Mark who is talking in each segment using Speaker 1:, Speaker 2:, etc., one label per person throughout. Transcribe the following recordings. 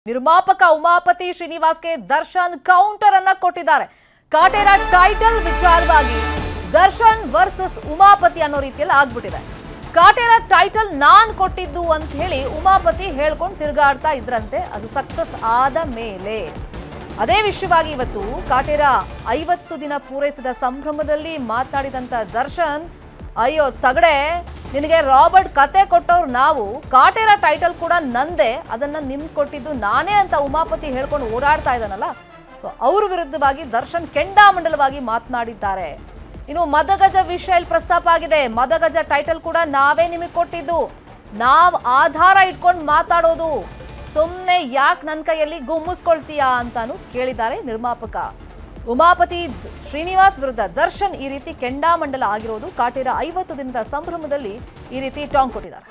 Speaker 1: ನಿರ್ಮಾಪಕ ಉಮಾಪತಿ ಶ್ರೀನಿವಾಸ್ಗೆ ದರ್ಶನ್ ಕೌಂಟರ್ ಅನ್ನ ಕೊಟ್ಟಿದ್ದಾರೆ ಕಾಟೇರ ಟೈಟಲ್ ವಿಚಾರವಾಗಿ ದರ್ಶನ್ ವರ್ಸಸ್ ಉಮಾಪತಿ ಅನ್ನೋ ರೀತಿಯಲ್ಲಿ ಆಗ್ಬಿಟ್ಟಿದೆ ಕಾಟೇರ ಟೈಟಲ್ ನಾನ್ ಕೊಟ್ಟಿದ್ದು ಅಂತ ಹೇಳಿ ಉಮಾಪತಿ ಹೇಳ್ಕೊಂಡು ತಿರುಗಾಡ್ತಾ ಇದ್ರಂತೆ ಅದು ಸಕ್ಸಸ್ ಆದ ಮೇಲೆ ಅದೇ ವಿಷಯವಾಗಿ ಇವತ್ತು ಕಾಟೇರ ಐವತ್ತು ದಿನ ಪೂರೈಸಿದ ಸಂಭ್ರಮದಲ್ಲಿ ಮಾತನಾಡಿದಂತ ದರ್ಶನ್ ಅಯ್ಯೋ ತಗಡೆ ನಿನಗೆ ರಾಬರ್ಟ್ ಕತೆ ಕೊಟ್ಟವ್ರು ನಾವು ಕಾಟೇರ ಟೈಟಲ್ ಕೂಡ ನಂದೆ ಅದನ್ನ ನಿಮ್ಗೆ ಕೊಟ್ಟಿದ್ದು ನಾನೇ ಅಂತ ಉಮಾಪತಿ ಹೇಳ್ಕೊಂಡು ಓಡಾಡ್ತಾ ಇದ್ದಾನಲ್ಲ ಸೊ ಅವ್ರ ವಿರುದ್ಧವಾಗಿ ದರ್ಶನ್ ಕೆಂಡಾಮಂಡಲವಾಗಿ ಮಾತನಾಡಿದ್ದಾರೆ ಇನ್ನು ಮದಗಜ ವಿಷಯ ಇಲ್ಲಿ ಪ್ರಸ್ತಾಪ ಆಗಿದೆ ಮದಗಜ ಟೈಟಲ್ ಕೂಡ ನಾವೇ ನಿಮಗೆ ಕೊಟ್ಟಿದ್ದು ನಾವ್ ಆಧಾರ ಇಟ್ಕೊಂಡು ಮಾತಾಡೋದು ಸುಮ್ಮನೆ ಯಾಕೆ ನನ್ನ ಕೈಯಲ್ಲಿ ಗುಮ್ಮಿಸ್ಕೊಳ್ತೀಯಾ ಅಂತಾನು ಕೇಳಿದ್ದಾರೆ ನಿರ್ಮಾಪಕ ಉಮಾಪತಿ ದ್- ಶ್ರೀನಿವಾಸ್ ವಿರುದ್ಧ ದರ್ಶನ್ ಈ ರೀತಿ ಕೆಂಡಾಮಂಡಲ ಆಗಿರೋದು ಕಾಟೇರ ಐವತ್ತು ದಿನದ ಸಂಭ್ರಮದಲ್ಲಿ ಈ ರೀತಿ ಟಾಂಗ್ ಕೊಟ್ಟಿದ್ದಾರೆ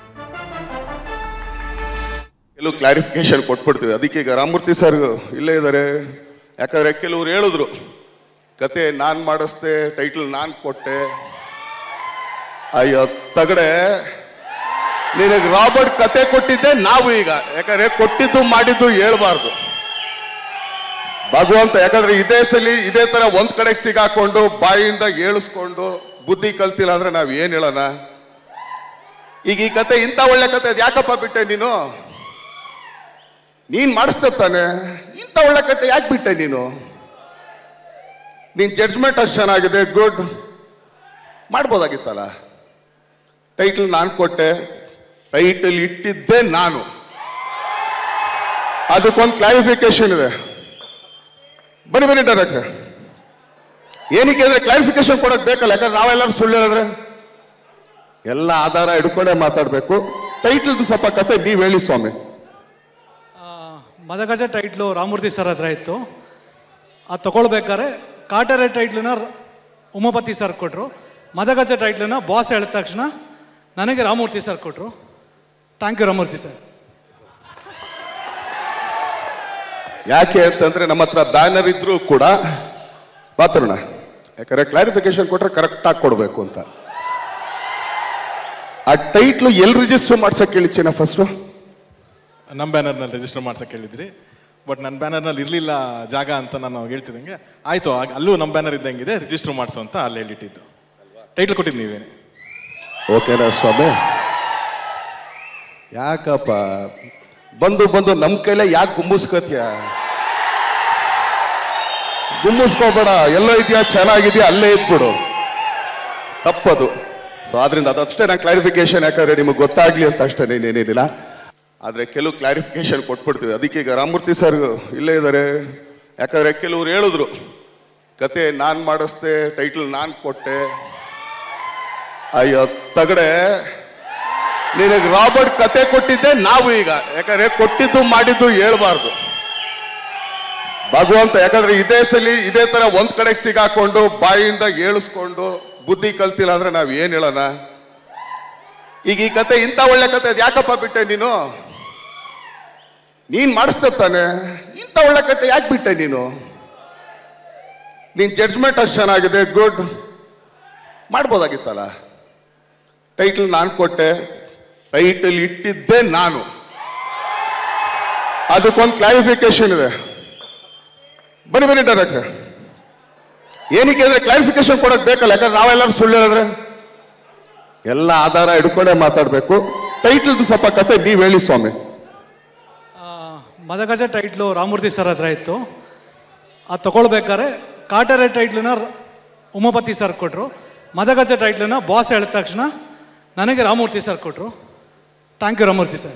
Speaker 2: ಕೆಲವು ಕ್ಲಾರಿಫಿಕೇಶನ್ ಕೊಟ್ಬಿಡ್ತೀವಿ ಅದಕ್ಕೆ ಈಗ ರಾಮಮೂರ್ತಿ ಸರ್ ಇಲ್ಲೇ ಇದ್ದಾರೆ ಯಾಕಂದ್ರೆ ಕೆಲವ್ರು ಹೇಳಿದ್ರು ಕತೆ ನಾನ್ ಮಾಡಿಸ್ದೆ ಟೈಟಲ್ ನಾನ್ ಕೊಟ್ಟೆ ಅಯ್ಯೋ ತಗಡೆ ನಿನಗೆ ರಾಬರ್ಟ್ ಕತೆ ಕೊಟ್ಟಿದ್ದೆ ನಾವು ಈಗ ಯಾಕಂದ್ರೆ ಕೊಟ್ಟಿದ್ದು ಮಾಡಿದ್ದು ಹೇಳ್ಬಾರ್ದು ಭಗವಂತ ಯಾಕಂದ್ರೆ ಇದೇ ಸಲಿ ಇದೇ ತರ ಒಂದ್ ಕಡೆಗೆ ಸಿಗಾಕೊಂಡು ಬಾಯಿಯಿಂದ ಏಳಿಸ್ಕೊಂಡು ಬುದ್ಧಿ ಕಲ್ತಿಲ್ಲ ಅಂದ್ರೆ ನಾವ್ ಏನ್ ಹೇಳೋಣ ಈಗ ಈ ಕತೆ ಇಂಥ ಒಳ್ಳೆ ಕತೆ ಅದ್ ಯಾಕಪ್ಪ ಬಿಟ್ಟೆ ನೀನು ನೀನ್ ಮಾಡಿಸ್ತ ತಾನೆ ಇಂಥ ಒಳ್ಳೆ ಕತೆ ಯಾಕೆ ಬಿಟ್ಟೆ ನೀನು ನಿನ್ ಜಡ್ಜ್ಮೆಂಟ್ ಅಷ್ಟು ಚೆನ್ನಾಗಿದೆ ಗುಡ್ ಮಾಡ್ಬೋದಾಗಿತ್ತಲ್ಲ ಟೈಟಲ್ ನಾನು ಕೊಟ್ಟೆ ಟೈಟಲ್ ಇಟ್ಟಿದ್ದೆ ನಾನು ಅದಕ್ಕೊಂದು ಕ್ಲಾರಿಫಿಕೇಶನ್ ಇದೆ ಬನ್ನಿ ಬನ್ನಿ ಡೈರೆಕ್ಟ್ರೆ ಏನಕ್ಕೆ ಅಂದ್ರೆ ಕ್ಲಾರಿಫಿಕೇಶನ್ ಕೊಡಕ್ ಬೇಕಲ್ಲ ಯಾಕಂದ್ರೆ ನಾವೆಲ್ಲರೂ ಸುಳ್ಳು ಹೇಳಿದ್ರೆ ಎಲ್ಲ ಆಧಾರ ಹಿಡ್ಕೊಂಡೇ ಮಾತಾಡಬೇಕು ಟೈಟಲ್ದು ಸ್ವಲ್ಪ ಕತೆ ನೀವ್ ಹೇಳಿ ಸ್ವಾಮಿ
Speaker 3: ಮದಗಜ ಟೈಟ್ಲು ರಾಮಮೂರ್ತಿ ಸರ್ ಹತ್ರ ಇತ್ತು ಅದು ತಗೊಳ್ಬೇಕಾದ್ರೆ ಕಾಟರೆ ಟೈಟ್ಲನ್ನ ರ- ಉಮಾಪತಿ ಸರ್ ಕೊಟ್ಟರು ಮದಗಜ ಟೈಟ್ಲನ್ನ ಬಾಸ್ ಹೇಳಿದ ತಕ್ಷಣ ನನಗೆ ರಾಮಮೂರ್ತಿ ಸರ್ ಕೊಟ್ಟರು ಥ್ಯಾಂಕ್ ಯು ರಾಮಮೂರ್ತಿ ಸರ್
Speaker 2: ಯಾಕೆ ಅಂತಂದ್ರೆ ನಮ್ಮ ಹತ್ರ ಬ್ಯಾನರ್ ಇದ್ರೂ ಕೂಡ ಮಾತಾಡೋಣ ಯಾಕಂದ್ರೆ ಕ್ಲಾರಿಫಿಕೇಶನ್ ಕೊಟ್ರೆ ಕರೆಕ್ಟ್ ಆಗಿ ಕೊಡ್ಬೇಕು ಅಂತ ಆ ಟೈಟ್ಲು ಎಲ್ಲಿ ರಿಜಿಸ್ಟರ್ ಮಾಡ್ಸಕ್ ಹೇಳಿಚ್ಚಿನ ಫಸ್ಟ್
Speaker 4: ನಮ್ಮ ಬ್ಯಾನರ್ನಲ್ಲಿ ರಿಜಿಸ್ಟರ್ ಮಾಡ್ಸಕ್ಕೆ ಹೇಳಿದ್ರಿ ಬಟ್ ನನ್ನ ಬ್ಯಾನರ್ನಲ್ಲಿ ಇರಲಿಲ್ಲ ಜಾಗ ಅಂತ ನಾನು ಹೇಳ್ತಿದ್ದಂಗೆ ಆಯಿತು ಆಗ- ಅಲ್ಲೂ ನಮ್ಮ ಬ್ಯಾನರ್ ಇದ್ದಂಗಿದೆ ರಿಜಿಸ್ಟರ್ ಮಾಡಿಸು ಅಂತ ಅಲ್ಲಿ ಹೇಳಿಟ್ಟಿದ್ದು ಟೈಟ್ಲ್ ಕೊಟ್ಟಿದ್ದು ನೀವೇನೆ
Speaker 2: ಓಕೆನಾ ಸ್ವಾಮಿ ಯಾಕಪ್ಪ ಬಂದು ಬಂದು ನಮ್ಮ ಕೈಲೇ ಯಾಕೆ ಗುಮ್ಮಿಸ್ಕೋತೀಯ ಗುಮ್ಮಿಸ್ಕೋಬೇಡ ಎಲ್ಲೋ ಇದೆಯಾ ಚೆನ್ನಾಗಿದೆಯಾ ಅಲ್ಲೇ ಇದ್ಬಿಡು ತಪ್ಪದು ಸೊ ಆದ್ರಿಂದ ಅದಷ್ಟೇ ನಾನು ಕ್ಲಾರಿಫಿಕೇಶನ್ ಯಾಕಂದ್ರೆ ನಿಮಗೆ ಗೊತ್ತಾಗ್ಲಿ ಅಂತ ಅಷ್ಟೇ ಏನೇನಿಲ್ಲ ಆದ್ರೆ ಕೆಲವು ಕ್ಲಾರಿಫಿಕೇಶನ್ ಕೊಟ್ಬಿಡ್ತೀವಿ ಅದಕ್ಕೆ ಈಗ ರಾಮಮೂರ್ತಿ ಸರ್ ಇಲ್ಲೇ ಇದ್ದಾರೆ ಯಾಕಂದ್ರೆ ಕೆಲವ್ರು ಹೇಳಿದ್ರು ಕತೆ ನಾನ್ ಮಾಡಿಸ್ದೆ ಟೈಟಲ್ ನಾನ್ ಕೊಟ್ಟೆ ಅಯ್ಯೋ ತಗಡೆ ನಿನಗೆ ರಾಬರ್ಟ್ ಕತೆ ಕೊಟ್ಟಿದ್ದೆ ನಾವು ಈಗ ಯಾಕಂದ್ರೆ ಕೊಟ್ಟಿದ್ದು ಮಾಡಿದ್ದು ಹೇಳ್ಬಾರ್ದು ಭಗವಂತ ಯಾಕಂದ್ರೆ ಇದೇ ಸಲಿ ಇದೇ ತರ ಒಂದ್ ಕಡೆಗೆ ಸಿಗಾಕೊಂಡು ಬಾಯಿಯಿಂದ ಏಳಿಸ್ಕೊಂಡು ಬುದ್ಧಿ ಕಲ್ತಿಲ್ಲ ಅಂದ್ರೆ ನಾವ್ ಏನ್ ಹೇಳೋಣ ಈಗ ಈ ಕತೆ ಇಂಥ ಒಳ್ಳೆ ಕತೆ ಅದ್ ಯಾಕಪ್ಪ ಬಿಟ್ಟೆ ನೀನು ನೀನ್ ಮಾಡಿಸ್ತ ತಾನೆ ಇಂಥ ಒಳ್ಳೆ ಕತೆ ಯಾಕೆ ಬಿಟ್ಟೆ ನೀನು ನಿನ್ ಜಡ್ಜ್ಮೆಂಟ್ ಅಷ್ಟು ಚೆನ್ನಾಗಿದೆ ಗುಡ್ ಮಾಡ್ಬೋದಾಗಿತ್ತಲ್ಲ ಟೈಟಲ್ ನಾನು ಕೊಟ್ಟೆ ಟೈಟಲ್ ಇಟ್ಟಿದ್ದೆ ನಾನು ಅದಕ್ಕೊಂದು ಕ್ಲಾರಿಫಿಕೇಶನ್ ಇದೆ ಬನ್ನಿ ಬನ್ನಿ ಡೈರೆಕ್ಟ್ರೆ ಏನಕ್ಕೆ ಅಂದ್ರೆ ಕ್ಲಾರಿಫಿಕೇಶನ್ ಕೊಡಕ್ ಬೇಕಲ್ಲ ಯಾಕಂದ್ರೆ ನಾವೆಲ್ಲರೂ ಸುಳ್ಳು ಹೇಳಿದ್ರೆ ಎಲ್ಲ ಆಧಾರ ಹಿಡ್ಕೊಂಡೇ ಮಾತಾಡಬೇಕು ಟೈಟಲ್ದು ಸ್ವಲ್ಪ ಕತೆ ನೀವ್ ಹೇಳಿ ಸ್ವಾಮಿ
Speaker 3: ಮದಗಜ ಟೈಟ್ಲು ರಾಮಮೂರ್ತಿ ಸರ್ ಹತ್ರ ಇತ್ತು ಅದು ತಗೊಳ್ಬೇಕಾದ್ರೆ ಕಾಟರೆ ಟೈಟ್ಲನ್ನ ರ- ಉಮಾಪತಿ ಸರ್ ಕೊಟ್ಟರು ಮದಗಜ ಟೈಟ್ಲನ್ನ ಬಾಸ್ ಹೇಳಿದ ತಕ್ಷಣ ನನಗೆ ರಾಮಮೂರ್ತಿ ಸರ್ ಕೊಟ್ಟರು ಥ್ಯಾಂಕ್ ಯು ರಾಮಮೂರ್ತಿ ಸರ್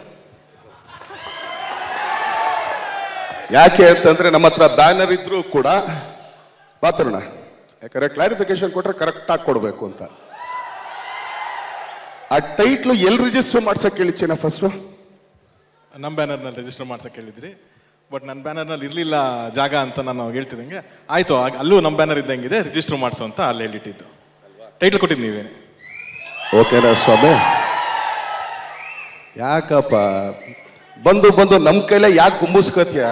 Speaker 2: ಯಾಕೆ ಅಂತಂದ್ರೆ ನಮ್ಮ ಹತ್ರ ಬ್ಯಾನರ್ ಇದ್ರೂ ಕೂಡ ಮಾತಾಡೋಣ ಯಾಕಂದ್ರೆ ಕ್ಲಾರಿಫಿಕೇಶನ್ ಕೊಟ್ರೆ ಕರೆಕ್ಟ್ ಆಗಿ ಕೊಡ್ಬೇಕು ಅಂತ ಆ ಟೈಟ್ಲು ಎಲ್ಲಿ ರಿಜಿಸ್ಟರ್ ಮಾಡ್ಸಕ್ ಹೇಳಿಚ್ಚಿನ ಫಸ್ಟ್
Speaker 4: ನಮ್ಮ ಬ್ಯಾನರ್ನಲ್ಲಿ ರಿಜಿಸ್ಟರ್ ಮಾಡ್ಸಕ್ಕೆ ಹೇಳಿದ್ರಿ ಬಟ್ ನನ್ನ ಬ್ಯಾನರ್ನಲ್ಲಿ ಇರಲಿಲ್ಲ ಜಾಗ ಅಂತ ನಾನು ಹೇಳ್ತಿದ್ದಂಗೆ ಆಯಿತು ಆಗ ಅಲ್ಲೂ ನಮ್ಮ ಬ್ಯಾನರ್ ಇದ್ದಂಗಿದೆ ರಿಜಿಸ್ಟರ್ ಮಾಡಿಸು ಅಂತ ಅಲ್ಲಿ ಹೇಳಿಟ್ಟಿದ್ದು ಟೈಟ್ಲ್ ಕೊಟ್ಟಿದ್ದು ನೀವೇನೆ
Speaker 2: ಓಕೆನಾ ಸ್ವಾಮಿ ಯಾಕಪ್ಪ ಬಂದು ಬಂದು ನಮ್ಮ ಕೈಲೇ ಯಾಕೆ ಗುಮ್ಮಿಸ್ಕೋತೀಯ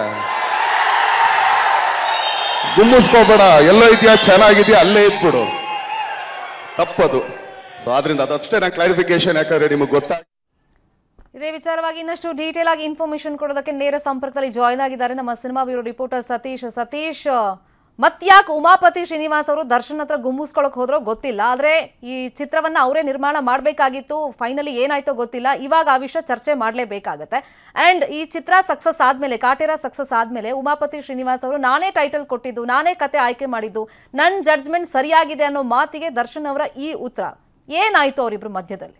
Speaker 2: ಗುಮ್ಮಿಸ್ಕೋಬೇಡ ಎಲ್ಲೋ ಇದೆಯಾ ಚೆನ್ನಾಗಿದೆಯಾ ಅಲ್ಲೇ ಇದ್ಬಿಡು ತಪ್ಪದು ಸೊ ಆದ್ರಿಂದ ಅದಷ್ಟೇ ನಾನು ಕ್ಲಾರಿಫಿಕೇಶನ್ ಯಾಕಂದ್ರೆ ನಿಮಗೆ ಗೊತ್ತಾಗ
Speaker 1: ಇದೇ ವಿಚಾರವಾಗಿ ಇನ್ನಷ್ಟು ಡೀಟೇಲ್ ಆಗಿ ಇನ್ಫಾರ್ಮೇಶನ್ ಕೊಡೋದಕ್ಕೆ ನೇರ ಸಂಪರ್ಕದಲ್ಲಿ ಜಾಯ್ನ್ ಆಗಿದ್ದಾರೆ ನಮ್ಮ cinema bureau reporter Satish Satish ಮತ್ಯಾಕ್ ಉಮಾಪತಿ ಶ್ರೀನಿವಾಸ್ ಅವರು ದರ್ಶನ್ ಹತ್ರ ಗುಮ್ಮಿಸ್ಕೊಳಕ್ ಹೋದ್ರೋ ಗೊತ್ತಿಲ್ಲ ಆದ್ರೆ ಈ ಚಿತ್ರವನ್ನ ಅವರೇ ನಿರ್ಮಾಣ ಮಾಡಬೇಕಾಗಿತ್ತು ಫೈನಲಿ ಏನಾಯ್ತೋ ಗೊತ್ತಿಲ್ಲ ಇವಾಗ ಆ ವಿಷಯ ಚರ್ಚೆ ಮಾಡಲೇಬೇಕಾಗತ್ತೆ ಅಂಡ್ ಈ ಚಿತ್ರ ಸಕ್ಸಸ್ ಆದ್ಮೇಲೆ ಕಾಟೇರ ಸಕ್ಸಸ್ ಆದ್ಮೇಲೆ ಉಮಾಪತಿ ಶ್ರೀನಿವಾಸ್ ಅವರು ನಾನೇ ಟೈಟಲ್ ಕೊಟ್ಟಿದ್ದು ನಾನೇ ಕತೆ ಆಯ್ಕೆ ಮಾಡಿದ್ದು ನನ್ನ ಜಡ್ಜ್ಮೆಂಟ್ ಸರಿಯಾಗಿದೆ ಅನ್ನೋ ಮಾತಿಗೆ ದರ್ಶನ್ ಅವರ ಈ ಉತ್ತರ ಏನಾಯ್ತು ಅವರಿಬ್ರು ಮಧ್ಯದಲ್ಲಿ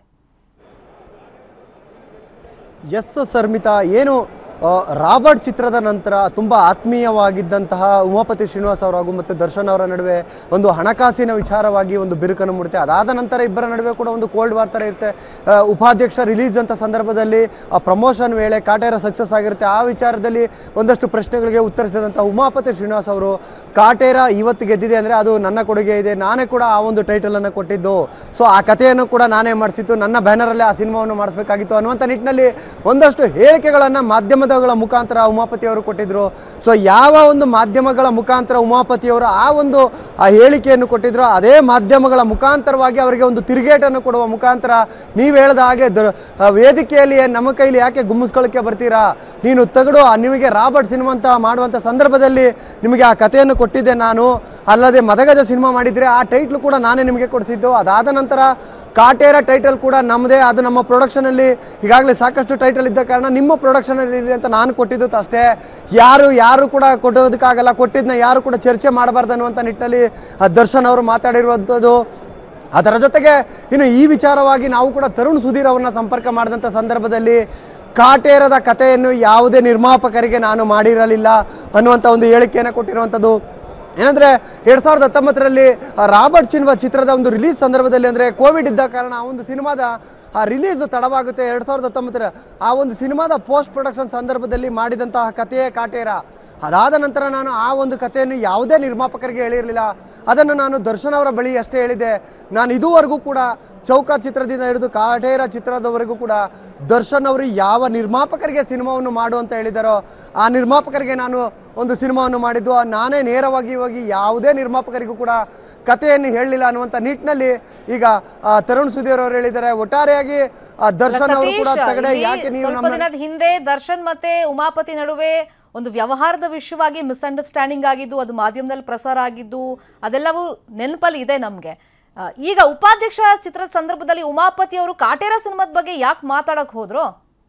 Speaker 5: ಎಸ್ ಸರ್ಮಿತಾ ಏನು ಆ, ರಾಬರ್ಟ್ ಚಿತ್ರದ ನಂತರ ತುಂಬಾ ಆತ್ಮೀಯವಾಗಿದ್ದಂತಹ ಉಮಾಪತಿ ಶ್ರೀನಿವಾಸ್ ಅವರು ಹಾಗೂ ಮತ್ತು ದರ್ಶನ್ ಅವರ ನಡುವೆ ಒಂದು ಹಣಕಾಸಿನ ವಿಚಾರವಾಗಿ ಒಂದು ಬಿರುಕನ್ನು ಮೂಡುತ್ತೆ ಅದಾದ ನಂತರ ಇಬ್ಬರ ನಡುವೆ ಕೂಡ ಒಂದು ಕೋಲ್ಡ್ ವಾರ್ ಥರ ಇರುತ್ತೆ ಆ, ಉಪಾಧ್ಯಕ್ಷ ರಿಲೀಸ್ ಅಂತ ಸಂದರ್ಭದಲ್ಲಿ ಆ ಪ್ರಮೋಷನ್ ವೇಳೆ ಕಾಟೇರ ಸಕ್ಸಸ್ ಆಗಿರುತ್ತೆ ಆ ವಿಚಾರದಲ್ಲಿ ಒಂದಷ್ಟು ಪ್ರಶ್ನೆಗಳಿಗೆ ಉತ್ತರಿಸಿದಂಥ ಉಮಾಪತಿ ಶ್ರೀನಿವಾಸ್ ಅವರು ಕಾಟೇರ ಇವತ್ತು ಗೆದ್ದಿದೆ ಅಂದ್ರೆ ಅದು ನನ್ನ ಕೊಡುಗೆ ಇದೆ ನಾನೇ ಕೂಡ ಆ ಒಂದು ಟೈಟಲ್ ಅನ್ನು ಕೊಟ್ಟಿದ್ದು ಸೊ ಆ ಕಥೆಯನ್ನು ಕೂಡ ನಾನೇ ಮಾಡಿಸಿತ್ತು ನನ್ನ ಬ್ಯಾನರ್ ಅಲ್ಲೇ ಆ ಸಿನಿಮಾವನ್ನು ಮಾಡಿಸ್ಬೇಕಾಗಿತ್ತು ಅನ್ನುವಂಥ ನಿಟ್ಟಿನಲ್ಲಿ ಒಂದಷ್ಟು ಹೇಳಿಕೆಗಳನ್ನ ಮಾಧ್ಯಮಗಳ ಮುಖಾಂತರ ಉಮಾಪತಿ ಅವರು ಕೊಟ್ಟಿದ್ರು ಸೊ ಯಾವ ಒಂದು ಮಾಧ್ಯಮಗಳ ಮುಖಾಂತರ ಉಮಾಪತಿ ಅವರು ಆ ಒಂದು ಆ ಹೇಳಿಕೆಯನ್ನು ಕೊಟ್ಟಿದ್ರು ಅದೇ ಮಾಧ್ಯಮಗಳ ಮುಖಾಂತರವಾಗಿ ಅವರಿಗೆ ಒಂದು ತಿರುಗೇಟನ್ನು ಕೊಡುವ ಮುಖಾಂತರ ನೀವು ಹೇಳಿದ ಹಾಗೆ ದ- ಆ ವೇದಿಕೆಯಲ್ಲಿ ನಮ್ಮ ಕೈಲಿ ಯಾಕೆ ಗುಮ್ಮಿಸ್ಕೊಳ್ಳಕ್ಕೆ ಬರ್ತೀರಾ ನೀನು ತಗಡು ಆ ನಿಮಗೆ ರಾಬರ್ಟ್ ಸಿನಿಮಾ ಅಂತ ಮಾಡುವಂಥ ಸಂದರ್ಭದಲ್ಲಿ ನಿಮಗೆ ಆ ಕಥೆಯನ್ನು ಕೊಟ್ಟಿದ್ದೆ ನಾನು ಅಲ್ಲದೆ ಮದಗಜ ಸಿನಿಮಾ ಮಾಡಿದ್ರೆ ಆ ಟೈಟ್ಲ್ ಕೂಡ ನಾನೇ ನಿಮಗೆ ಕೊಡಿಸಿದ್ದು ಅದಾದ ನಂತರ ಕಾಟೇರ ಟೈಟಲ್ ಕೂಡ ನಮ್ಮದೇ ಅದು ನಮ್ಮ ಪ್ರೊಡಕ್ಷನ್ ಅಲ್ಲಿ ಈಗಾಗಲೇ ಸಾಕಷ್ಟು ಟೈಟಲ್ ಇದ್ದ ಕಾರಣ ನಿಮ್ಮ ಪ್ರೊಡಕ್ಷನ್ ಅಲ್ಲಿ ಇರಲಿ ಅಂತ ನಾನು ಕೊಟ್ಟಿದ್ದು ಅಷ್ಟೇ ಯಾರು ಯಾರು ಕೂಡ ಕೊಟ್ಟೋದಕ್ಕಾಗಲ್ಲ ಕೊಟ್ಟಿದ್ನ ಯಾರು ಕೂಡ ಚರ್ಚೆ ಮಾಡಬಾರ್ದು ಅನ್ನುವಂಥ ನಿಟ್ಟಿನಲ್ಲಿ ಆ ದರ್ಶನ್ ಅವರು ಮಾತಾಡಿರುವಂಥದ್ದು ಅದರ ಜೊತೆಗೆ ಇನ್ನು ಈ ವಿಚಾರವಾಗಿ ನಾವು ಕೂಡ ತರುಣ್ ಸುಧೀರ್ ಅವರನ್ನ ಸಂಪರ್ಕ ಮಾಡಿದಂಥ ಸಂದರ್ಭದಲ್ಲಿ ಕಾಟೇರದ ಕಥೆಯನ್ನು ಯಾವುದೇ ನಿರ್ಮಾಪಕರಿಗೆ ನಾನು ಮಾಡಿರಲಿಲ್ಲ ಅನ್ನುವಂಥ ಒಂದು ಹೇಳಿಕೆಯನ್ನು ಕೊಟ್ಟಿರುವಂಥದ್ದು ಏನಂದ್ರೆ ಎರಡ್ ಸಾವಿರದ ಹತ್ತೊಂಬತ್ತರಲ್ಲಿ ಆ ರಾಬರ್ಟ್ ಚಿನ್ವ ಚಿತ್ರದ ಒಂದು ರಿಲೀಸ್ ಸಂದರ್ಭದಲ್ಲಿ ಅಂದ್ರೆ ಕೋವಿಡ್ ಇದ್ದ ಕಾರಣ ಆ ಒಂದು ಸಿನಿಮಾದ ಆ ರಿಲೀಸ್ ತಡವಾಗುತ್ತೆ ಎರಡ್ ಸಾವಿರದ ಹತ್ತೊಂಬತ್ತರ ಆ ಒಂದು ಸಿನಿಮಾದ ಪೋಸ್ಟ್ ಪ್ರೊಡಕ್ಷನ್ ಸಂದರ್ಭದಲ್ಲಿ ಮಾಡಿದಂತಹ ಕಥೆಯೇ ಕಾಟೇರ ಅದಾದ ನಂತರ ನಾನು ಆ ಒಂದು ಕಥೆಯನ್ನು ಯಾವುದೇ ನಿರ್ಮಾಪಕರಿಗೆ ಹೇಳಿರಲಿಲ್ಲ ಅದನ್ನು ನಾನು ದರ್ಶನ್ ಅವರ ಬಳಿ ಅಷ್ಟೇ ಹೇಳಿದೆ ನಾನು ಇದುವರೆಗೂ ಕೂಡ ಚೌಕ ಚಿತ್ರದಿಂದ ಹಿಡಿದು ಕಾಟೇರ ಚಿತ್ರದವರೆಗೂ ಕೂಡ ದರ್ಶನ್ ಅವರು ಯಾವ ನಿರ್ಮಾಪಕರಿಗೆ ಸಿನಿಮಾವನ್ನು ಮಾಡು ಅಂತ ಹೇಳಿದಾರೋ ಆ ನಿರ್ಮಾಪಕರಿಗೆ ನಾನು ಒಂದು ಸಿನಿಮಾವನ್ನು ಮಾಡಿದ್ದು ಆ ನಾನೇ ನೇರವಾಗಿ ಹೋಗಿ ಯಾವುದೇ ನಿರ್ಮಾಪಕರಿಗೂ ಕೂಡ ಕಥೆಯನ್ನು ಹೇಳಲಿಲ್ಲ ಅನ್ನುವಂಥ ನಿಟ್ಟಿನಲ್ಲಿ ಈಗ ಆ, ತರುಣ್ ಸುಧೀರ್ ಅವರು ಹೇಳಿದ್ದಾರೆ ಒಟ್ಟಾರೆಯಾಗಿ ಆ, ದರ್ಶನ್ ಅವರು ಕೂಡ
Speaker 1: ಸತೀಶ್,
Speaker 5: ತಗಡೆ
Speaker 1: ಇಲ್ಲಿ
Speaker 5: ಯಾಕೆ ನೀವು
Speaker 1: ಸ್ವಲ್ಪ
Speaker 5: ನಮ್ಮ
Speaker 1: ದಿನದ ಹಿಂದೆ ದರ್ಶನ್ ಮತ್ತೆ ಉಮಾಪತಿ ನಡುವೆ ಒಂದು ವ್ಯವಹಾರದ ವಿಷಯವಾಗಿ ಮಿಸ್ಅಂಡರ್ಸ್ಟ್ಯಾಂಡಿಂಗ್ ಆಗಿದ್ದು ಅದು ಮಾಧ್ಯಮದಲ್ಲಿ ಪ್ರಸಾರ ಆಗಿದ್ದು ಅದೆಲ್ಲವೂ ನೆನಪಲ್ಲಿ ಇದೆ ನಮ್ಗೆ ಆ, ಈಗ ಉಪಾಧ್ಯಕ್ಷ ಚಿತ್ರದ ಸಂದರ್ಭದಲ್ಲಿ ಉಮಾಪತಿ ಅವರು ಕಾಟೇರ ಸಿನಿಮಾದ ಬಗ್ಗೆ ಯಾಕೆ ಮಾತಾಡಕ್ ಹೋದ್ರು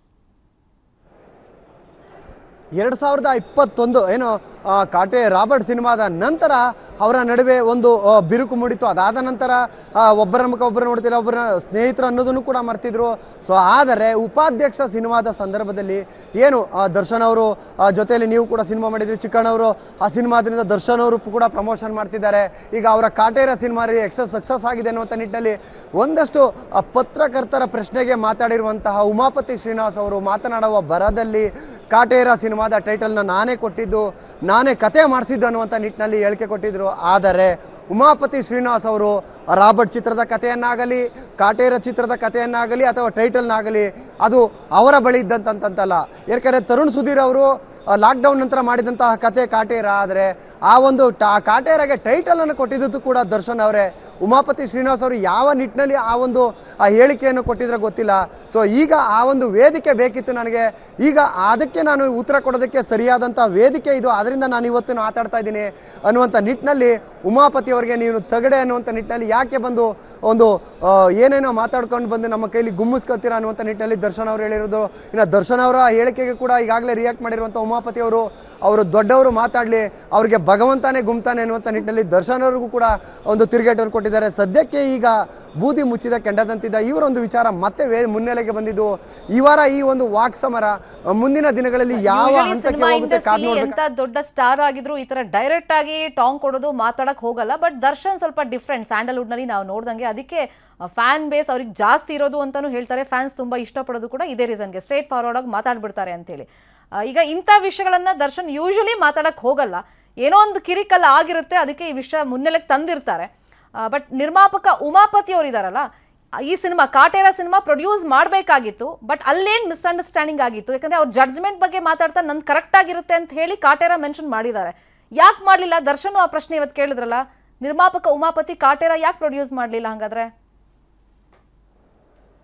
Speaker 5: ಎರಡ್ ಸಾವಿರದ ಇಪ್ಪತ್ತೊಂದು ಏನು ಆ, ಕಾಟೆ ರಾಬರ್ಟ್ ಸಿನಿಮಾದ ನಂತರ ಅವರ ನಡುವೆ ಒಂದು ಆ, ಬಿರುಕು ಮೂಡಿತು ಅದಾದ ನಂತರ ಆ, ಒಬ್ಬರ ಮುಖ ಒಬ್ಬರು ನೋಡ್ತಿಲ್ಲ ಒಬ್ಬರ ಸ್ನೇಹಿತರು ಅನ್ನೋದನ್ನು ಕೂಡ ಮರ್ತಿದ್ರು ಸೊ ಆದರೆ ಉಪಾಧ್ಯಕ್ಷ ಸಿನಿಮಾದ ಸಂದರ್ಭದಲ್ಲಿ ಏನು ಆ, ದರ್ಶನ್ ಅವರು ಆ, ಜೊತೆಯಲ್ಲಿ ನೀವು ಕೂಡ ಸಿನಿಮಾ ಮಾಡಿದ್ರಿ ಚಿಕ್ಕಣ್ಣ ಅವರು ಆ ಸಿನಿಮಾದ್ರಿಂದ ದರ್ಶನ್ ಅವರು ಕೂಡ ಪ್ರಮೋಷನ್ ಮಾಡ್ತಿದ್ದಾರೆ ಈಗ ಅವರ ಕಾಟೇರ ಸಿನಿಮಾ ಎಕ್ಸಸ್ ಸಕ್ಸಸ್ ಆಗಿದೆ ಅನ್ನುವಂಥ ನಿಟ್ಟಿನಲ್ಲಿ ಒಂದಷ್ಟು ಆ, ಪತ್ರಕರ್ತರ ಪ್ರಶ್ನೆಗೆ ಮಾತಾಡಿರುವಂತಹ ಉಮಾಪತಿ ಶ್ರೀನಿವಾಸ್ ಅವರು ಮಾತನಾಡುವ ಬರದಲ್ಲಿ ಕಾಟೇರ ಸಿನಿಮಾದ ಟೈಟಲ್ನ ನಾನೇ ಕೊಟ್ಟಿದ್ದು ನಾನೇ ಕತೆ ಮಾಡಿಸಿದ್ದು ಅನ್ನುವಂಥ ನಿಟ್ಟಿನಲ್ಲಿ ಹೇಳಿಕೆ ಕೊಟ್ಟಿದ್ರು ಆದರೆ ಉಮಾಪತಿ ಶ್ರೀನಿವಾಸ್ ಅವರು ರಾಬರ್ಟ್ ಚಿತ್ರದ ಕಥೆಯನ್ನಾಗಲಿ ಕಾಟೇರ ಚಿತ್ರದ ಕಥೆಯನ್ನಾಗಲಿ ಅಥವಾ ಟೈಟಲ್ನಾಗಲಿ ಅದು ಅವರ ಬಳಿ ಇದ್ದಂತಂತಲ್ಲ ಯಾಕಂದ್ರೆ ತರುಣ್ ಸುಧೀರ್ ಅವರು ಲಾಕ್ಡೌನ್ ನಂತರ ಮಾಡಿದಂತಹ ಕತೆ ಕಾಟೇರ ಆದರೆ ಆ ಒಂದು ಟಾ- ಕಾಟೇರಗೆ ಟೈಟಲ್ ಅನ್ನು ಕೊಟ್ಟಿದ್ದು ಕೂಡ ದರ್ಶನ್ ಅವರೇ ಉಮಾಪತಿ ಶ್ರೀನಿವಾಸ್ ಅವರು ಯಾವ ನಿಟ್ಟಿನಲ್ಲಿ ಆ ಒಂದು ಆ ಹೇಳಿಕೆಯನ್ನು ಕೊಟ್ಟಿದ್ರೆ ಗೊತ್ತಿಲ್ಲ ಸೊ ಈಗ ಆ ಒಂದು ವೇದಿಕೆ ಬೇಕಿತ್ತು ನನಗೆ ಈಗ ಅದಕ್ಕೆ ನಾನು ಉತ್ತರ ಕೊಡೋದಕ್ಕೆ ಸರಿಯಾದಂಥ ವೇದಿಕೆ ಇದು ಅದರಿಂದ ನಾನು ಇವತ್ತು ಮಾತಾಡ್ತಾ ಇದ್ದೀನಿ ಅನ್ನುವಂಥ ನಿಟ್ಟಿನಲ್ಲಿ ಉಮಾಪತಿ ಅವರಿಗೆ ನೀವು ತಗಡೆ ಅನ್ನುವಂಥ ನಿಟ್ಟಿನಲ್ಲಿ ಯಾಕೆ ಬಂದು ಒಂದು ಆ, ಏನೇನೋ ಮಾತಾಡ್ಕೊಂಡು ಬಂದು ನಮ್ಮ ಕೈಲಿ ಗುಮ್ಮಿಸ್ಕೊತೀರಾ ಅನ್ನುವಂಥ ನಿಟ್ಟಿನಲ್ಲಿ ದರ್ಶನ್ ಅವರು ಹೇಳಿರೋದು ಇನ್ನು ದರ್ಶನ್ ಅವರ ಹೇಳಿಕೆಗೆ ಕೂಡ ಈಗಾಗಲೇ ರಿಯಾಕ್ಟ್ ಮಾಡಿರುವಂಥ ಉಮಾಪತಿ ಅವರು ಅವರು ದೊಡ್ಡವರು ಮಾತಾಡಲಿ ಅವ್ರಿಗೆ ಭಗವಂತನೇ ಗುಮ್ತಾನೆ ಅನ್ನುವಂಥ ನಿಟ್ಟಿನಲ್ಲಿ ದರ್ಶನ್ ಅವ್ರಿಗೂ ಕೂಡ ಒಂದು ತಿರುಗೇಟನ್ನು ಕೊಟ್ಟಿದ್ದಾರೆ ಸದ್ಯಕ್ಕೆ ಈಗ ಬೂದಿ ಮುಚ್ಚಿದ ಕೆಂಡದಂತಿದ್ದ ಇವರೊಂದು ವಿಚಾರ ಮತ್ತೆ ವೇ- ಮುನ್ನೆಲೆಗೆ ಬಂದಿದ್ದು ಈ ವಾರ ಈ ಒಂದು ವಾಕ್ ಸಮರ ಆ, ಮುಂದಿನ ದಿನಗಳಲ್ಲಿ ಯಾವ
Speaker 1: Usually
Speaker 5: ಹಂತಕ್ಕೆ
Speaker 1: ಸಿನಿಮಾ
Speaker 5: ಹೋಗುತ್ತೆ ಕಾದ್
Speaker 1: ಇಂಡಸ್ಟ್ರಿ
Speaker 5: ನೋಡ್ಬೇಕು
Speaker 1: ಎಂತ ದೊಡ್ಡ ಸ್ಟಾರ್ ಆಗಿದ್ರು ಈ ತರ ಡೈರೆಕ್ಟ್ ಆಗಿ ಟಾಂಗ್ ಕೊಡೋದು ಮಾತಾಡಕ್ ಹೋಗಲ್ಲ ಬಟ್ ದರ್ಶನ್ ಸ್ವಲ್ಪ ಡಿಫ್ರೆಂಟ್ ಸ್ಯಾಂಡಲ್ವುಡ್ ನಲ್ಲಿ ನಾವು ನೋಡ್ದಂಗೆ ಅದಕ್ಕೆ ಫ್ಯಾನ್ ಬೇಸ್ ಅವ್ರಿಗೆ ಜಾಸ್ತಿ ಇರೋದು ಅಂತಾನು ಹೇಳ್ತಾರೆ ಫ್ಯಾನ್ಸ್ ತುಂಬಾ ಇಷ್ಟಪಡೋದು ಕೂಡ ಇದೇ ರೀಸನ್ಗೆ ಸ್ಟ್ರೇಟ್ ಫಾರ್ವರ್ಡ್ ಆಗಿ ಮಾತಾಡ್ಬಿಡ್ತಾರೆ ಅಂತೇಳಿ ಆ, ಈಗ ಇಂಥ ವಿಷಯಗಳನ್ನ ದರ್ಶನ್ ಯೂಶಲಿ ಮಾತಾಡಕ್ ಹೋಗಲ್ಲ ಏನೋ ಒಂದು ಕಿರಿಕಲ್ಲ ಆಗಿರುತ್ತೆ ಅದಕ್ಕೆ ಈ ವಿಷಯ ಮುನ್ನೆಲೆಗೆ ತಂದಿರ್ತಾರೆ ಬಟ್ ನಿರ್ಮಾಪಕ ಉಮಾಪತಿ ಅವರು ಇದಾರಲ್ಲ ಈ ಸಿನಿಮಾ ಕಾಟೇರ ಸಿನಿಮಾ ಪ್ರೊಡ್ಯೂಸ್ ಮಾಡಬೇಕಾಗಿತ್ತು ಬಟ್ ಅಲ್ಲೇನ್ ಮಿಸ್ಅಂಡರ್ಸ್ಟ್ಯಾಂಡಿಂಗ್ ಆಗಿತ್ತು ಯಾಕಂದ್ರೆ ಅವ್ರ ಜಡ್ಜ್ಮೆಂಟ್ ಬಗ್ಗೆ ಮಾತಾಡ್ತಾ ನಂದು ಕರೆಕ್ಟ್ ಆಗಿರುತ್ತೆ ಅಂತ ಹೇಳಿ ಕಾಟೇರ ಮೆನ್ಷನ್ ಮಾಡಿದ್ದಾರೆ ಯಾಕೆ ಮಾಡಲಿಲ್ಲ ದರ್ಶನ್ ಆ ಪ್ರಶ್ನೆ ಇವತ್ತು ಕೇಳಿದ್ರಲ್ಲ ನಿರ್ಮಾಪಕ ಉಮಾಪತಿ ಕಾಟೇರ ಯಾಕೆ ಪ್ರೊಡ್ಯೂಸ್ ಮಾಡಲಿಲ್ಲ ಹಂಗಾದ್ರೆ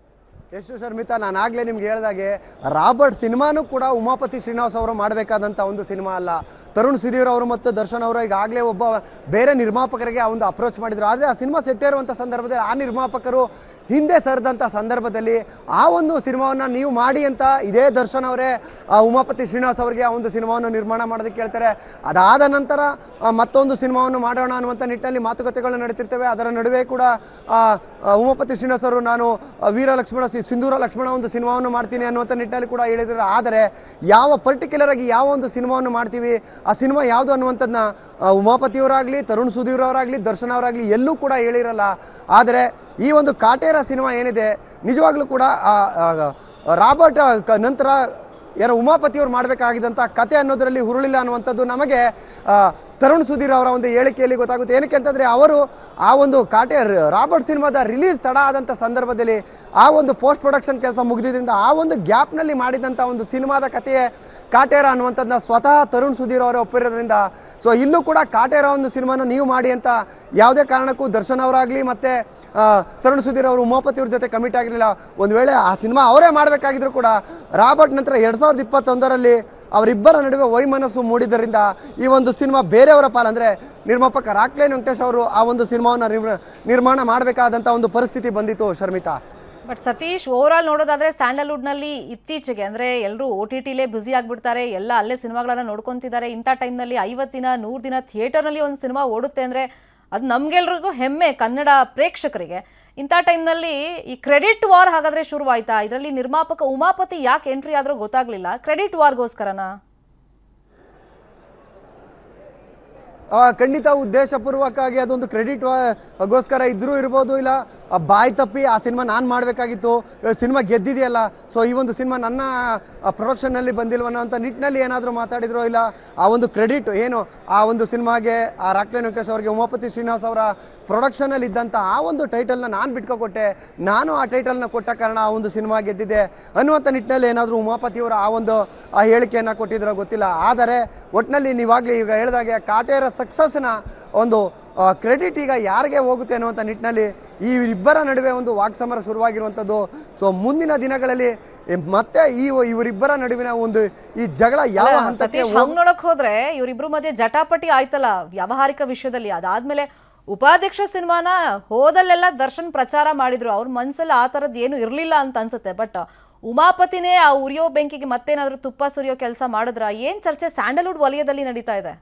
Speaker 5: ಎಷ್ಟು ಶರ್ಮಿತಾ ನಾನು ಆಗ್ಲೇ ನಿಮ್ಗೆ ಹೇಳ್ದಾಗೆ ರಾಬರ್ಟ್ ಸಿನಿಮಾನು ಕೂಡ ಉಮಾಪತಿ ಶ್ರೀನಿವಾಸ್ ಅವರು ಮಾಡಬೇಕಾದಂತ ಒಂದು ಸಿನಿಮಾ ಅಲ್ಲ ತರುಣ್ ಸುಧೀರ್ ಅವರು ಮತ್ತು ದರ್ಶನ್ ಅವರು ಈಗಾಗಲೇ ಒಬ್ಬ ಬೇರೆ ನಿರ್ಮಾಪಕರಿಗೆ ಆ ಒಂದು ಅಪ್ರೋಚ್ ಮಾಡಿದ್ರು ಆದರೆ ಆ ಸಿನಿಮಾ ಸೆಟ್ ಇರುವಂಥ ಸಂದರ್ಭದಲ್ಲಿ ಆ ನಿರ್ಮಾಪಕರು ಹಿಂದೆ ಸರಿದಂಥ ಸಂದರ್ಭದಲ್ಲಿ ಆ ಒಂದು ಸಿನಿಮಾವನ್ನ ನೀವು ಮಾಡಿ ಅಂತ ಇದೇ ದರ್ಶನ್ ಅವರೇ ಆ ಉಮಾಪತಿ ಶ್ರೀನಿವಾಸ್ ಅವರಿಗೆ ಆ ಒಂದು ಸಿನಿಮಾವನ್ನು ನಿರ್ಮಾಣ ಮಾಡೋದಕ್ಕೆ ಹೇಳ್ತಾರೆ ಅದಾದ ನಂತರ ಆ, ಮತ್ತೊಂದು ಸಿನಿಮಾವನ್ನು ಮಾಡೋಣ ಅನ್ನುವಂಥ ನಿಟ್ಟಿನಲ್ಲಿ ಮಾತುಕತೆಗಳು ನಡೀತಿರ್ತವೆ ಅದರ ನಡುವೆ ಕೂಡ ಆ, ಆ, ಉಮಾಪತಿ ಶ್ರೀನಿವಾಸ್ ಅವರು ನಾನು ಆ, ವೀರ ಲಕ್ಷ್ಮಣ ಸಿ- ಸಿಂಧೂರ ಲಕ್ಷ್ಮಣ ಒಂದು ಸಿನಿಮಾವನ್ನು ಮಾಡ್ತೀನಿ ಅನ್ನುವಂಥ ನಿಟ್ಟಿನಲ್ಲಿ ಕೂಡ ಹೇಳಿದ್ದಾರೆ ಆದರೆ ಯಾವ ಪರ್ಟಿಕ್ಯುಲರ್ ಆಗಿ ಯಾವ ಒಂದು ಸಿನಿಮಾವನ್ನು ಮಾಡ್ತೀವಿ ಆ ಸಿನಿಮಾ ಯಾವುದು ಅನ್ನುವಂಥದ್ದನ್ನ ಆ, ಉಮಾಪತಿಯವರಾಗ್ಲಿ ತರುಣ್ ಸುಧೀರ್ ಅವರಾಗ್ಲಿ ದರ್ಶನ್ ಅವರಾಗ್ಲಿ ಎಲ್ಲೂ ಕೂಡ ಹೇಳಿರಲ್ಲ ಆದರೆ ಈ ಒಂದು ಕಾಟೇರ ಸಿನಿಮಾ ಏನಿದೆ ನಿಜವಾಗ್ಲೂ ಕೂಡ ಆ, ಆ, ರಾಬರ್ಟ್ ಆ, ಕ- ನಂತರ ಯಾರೋ ಉಮಾಪತಿಯವರು ಮಾಡಬೇಕಾಗಿದ್ದಂಥ ಕತೆ ಅನ್ನೋದರಲ್ಲಿ ಹುರುಳಿಲ್ಲ ಅನ್ನುವಂಥದ್ದು ನಮಗೆ ಆ, ತರುಣ್ ಸುಧೀರ್ ಅವರ ಒಂದು ಹೇಳಿಕೆಯಲ್ಲಿ ಗೊತ್ತಾಗುತ್ತೆ ಏನಕ್ಕೆ ಅಂತಂದ್ರೆ ಅವರು ಆ ಒಂದು ಕಾಟೆ ರಾಬರ್ಟ್ ಸಿನಿಮಾದ ರಿಲೀಸ್ ತಡ ಆದಂಥ ಸಂದರ್ಭದಲ್ಲಿ ಆ ಒಂದು ಪೋಸ್ಟ್ ಪ್ರೊಡಕ್ಷನ್ ಕೆಲಸ ಮುಗಿದಿದ್ದರಿಂದ ಆ ಒಂದು ಗ್ಯಾಪ್ನಲ್ಲಿ ಮಾಡಿದಂಥ ಒಂದು ಸಿನಿಮಾದ ಕಥೆಯೇ ಕಾಟೇರ ಅನ್ನುವಂಥದ್ದನ್ನ ಸ್ವತಃ ತರುಣ್ ಸುಧೀರ್ ಅವರೇ ಒಪ್ಪಿರೋದ್ರಿಂದ ಸೊ ಇಲ್ಲೂ ಕೂಡ ಕಾಟೇರ ಒಂದು ಸಿನಿಮಾನ ನೀವು ಮಾಡಿ ಅಂತ ಯಾವುದೇ ಕಾರಣಕ್ಕೂ ದರ್ಶನ್ ಅವರಾಗ್ಲಿ ಮತ್ತೆ ಆ, ತರುಣ್ ಸುಧೀರ್ ಅವರು ಉಮಾಪತಿ ಅವ್ರ ಜೊತೆ ಕಮಿಟ್ ಆಗಿರಲಿಲ್ಲ ಒಂದು ವೇಳೆ ಆ ಸಿನಿಮಾ ಅವರೇ ಮಾಡಬೇಕಾಗಿದ್ರು ಕೂಡ ರಾಬರ್ಟ್ ನಂತರ ಎರಡ್ ಸಾವಿರದ ಇಪ್ಪತ್ತೊಂದರಲ್ಲಿ ಅವರಿಬ್ಬರ ನಡುವೆ ವೈಮನಸ್ಸು ಮೂಡಿದ್ದರಿಂದ ಈ ಒಂದು ಸಿನಿಮಾ ಬೇರೆಯವರ ಪಾಲ ಅಂದ್ರೆ ನಿರ್ಮಾಪಕ ರಾಕ್ಲೇನ್ ವೆಂಕಟೇಶ್ ಅವರು ಆ ಒಂದು ಸಿನಿಮಾವನ್ನು ನಿರ್ಮ- ನಿರ್ಮಾಣ ಮಾಡಬೇಕಾದಂತ ಒಂದು ಪರಿಸ್ಥಿತಿ ಬಂದಿತ್ತು Sharmitha
Speaker 1: but Satish over all ನೋಡೋದಾದ್ರೆ ಸ್ಯಾಂಡಲ್ವುಡ್ನಲ್ಲಿ ಇತ್ತೀಚೆಗೆ ಅಂದ್ರೆ ಎಲ್ಲರೂ ಓ ಟಿ ಟಿಲೇ ಬ್ಯುಸಿ ಆಗಿಬಿಡ್ತಾರೆ ಎಲ್ಲ ಅಲ್ಲೇ ಸಿನಿಮಾಗಳನ್ನ ನೋಡ್ಕೊಂತಿದ್ದಾರೆ ಇಂಥ ಟೈಮ್ನಲ್ಲಿ ಐವತ್ತು ದಿನ ನೂರು ದಿನ ಥಿಯೇಟರ್ನಲ್ಲಿ ಒಂದು ಸಿನಿಮಾ ಓಡುತ್ತೆ ಅಂದ್ರೆ ಅದು ನಮ್ಗೆಲ್ರಿಗೂ ಹೆಮ್ಮೆ ಕನ್ನಡ ಪ್ರೇಕ್ಷಕರಿಗೆ ಇಂಥ ಟೈಮ್ನಲ್ಲಿ ಈ ಕ್ರೆಡಿಟ್ ವಾರ್ ಹಾಗಾದ್ರೆ ಶುರುವಾಯ್ತಾ ಇದರಲ್ಲಿ ನಿರ್ಮಾಪಕ ಉಮಾಪತಿ ಯಾಕೆ ಎಂಟ್ರಿ ಆದ್ರೂ ಗೊತ್ತಾಗ್ಲಿಲ್ಲ ಕ್ರೆಡಿಟ್ ವಾರ್ಗೋಸ್ಕರನಾ
Speaker 5: ಆ, ಖಂಡಿತ ಉದ್ದೇಶಪೂರ್ವಕವಾಗಿ ಅದೊಂದು ಕ್ರೆಡಿಟ್ ಗೋಸ್ಕರ ಇದ್ರೂ ಇರ್ಬೋದು ಇಲ್ಲ ಆ ಬಾಯಿ ತಪ್ಪಿ ಆ ಸಿನಿಮಾ ನಾನು ಮಾಡಬೇಕಾಗಿತ್ತು ಸಿನಿಮಾ ಗೆದ್ದಿದೆಯಲ್ಲ ಸೊ ಈ ಒಂದು ಸಿನಿಮಾ ನನ್ನ ಪ್ರೊಡಕ್ಷನ್ನಲ್ಲಿ ಬಂದಿಲ್ವನ್ನೋ ಅಂತ ನಿಟ್ಟಿನಲ್ಲಿ ಏನಾದರೂ ಮಾತಾಡಿದ್ರು ಇಲ್ಲ ಆ ಒಂದು ಕ್ರೆಡಿಟ್ ಏನು ಆ ಒಂದು ಸಿನಿಮಾಗೆ ಆ ರಾಕ್ಲೇನ್ ವೆಂಕಟೇಶ್ ಅವರಿಗೆ ಉಮಾಪತಿ ಶ್ರೀನಿವಾಸ್ ಅವರ ಪ್ರೊಡಕ್ಷನಲ್ಲಿ ಇದ್ದಂಥ ಆ ಒಂದು ಟೈಟಲ್ನ ನಾನು ಬಿಟ್ಕೊಕೊಟ್ಟೆ ನಾನು ಆ ಟೈಟಲ್ನ ಕೊಟ್ಟ ಕಾರಣ ಆ ಒಂದು ಸಿನಿಮಾ ಗೆದ್ದಿದೆ ಅನ್ನುವಂಥ ನಿಟ್ಟಿನಲ್ಲಿ ಏನಾದರೂ ಉಮಾಪತಿಯವರು ಆ ಒಂದು ಆ ಹೇಳಿಕೆಯನ್ನು ಕೊಟ್ಟಿದ್ರೋ ಗೊತ್ತಿಲ್ಲ ಆದರೆ ಒಟ್ಟಿನಲ್ಲಿ ನೀವಾಗಲೇ ಈಗ ಹೇಳಿದಾಗೆ ಕಾಟೇರ ಸಕ್ಸಸ್ನ ಒಂದು ಕ್ರೆಡಿಟ್ ಈಗ ಯಾರಿಗೆ ಹೋಗುತ್ತೆ ಅನ್ನುವಂಥ ನಿಟ್ಟಿನಲ್ಲಿ ಈ ಇಬ್ಬರ ನಡುವೆ ಒಂದು ವಾಕ್ಸಮರ ಶುರುವಾಗಿರುವಂಥದ್ದು ಸೊ ಮುಂದಿನ ದಿನಗಳಲ್ಲಿ ಎ, ಮತ್ತೆ ಈ ಇವರಿಬ್ಬರ ನಡುವಿನ ಒಂದು ಈ ಜಗಳ ಯಾವ
Speaker 1: ಅಲ್ಲ,
Speaker 5: ಹಂತಕ್ಕೆ
Speaker 1: ಸತೀಶ್
Speaker 5: ಹೋಗ್-
Speaker 1: ಹಂಗ್ ನೋಡಕ್ ಹೋದ್ರೆ ಇವರಿಬ್ರು ಮಧ್ಯೆ ಜಟಾಪಟಿ ಆಯ್ತಲ್ಲ ವ್ಯಾವಹಾರಿಕ ವಿಷಯದಲ್ಲಿ ಅದಾದ್ಮೇಲೆ ಉಪಾಧ್ಯಕ್ಷ ಸಿನಿಮಾನ ಹೋದಲ್ಲೆಲ್ಲ ದರ್ಶನ್ ಪ್ರಚಾರ ಮಾಡಿದ್ರು ಅವ್ರ ಮನ್ಸಲ್ಲಿ ಆ ಥರದ್ದು ಏನು ಇರ್ಲಿಲ್ಲ ಅಂತ ಅನ್ಸುತ್ತೆ ಬಟ್ ಉಮಾಪತಿನೇ ಆ ಉರಿಯೋ ಬೆಂಕಿಗೆ ಮತ್ತೇನಾದ್ರೂ ತುಪ್ಪ ಸುರಿಯೋ ಕೆಲಸ ಮಾಡಿದ್ರ ಏನ್ ಚರ್ಚೆ ಸ್ಯಾಂಡಲ್ವುಡ್ ವಲಯದಲ್ಲಿ ನಡೀತಾ ಇದೆ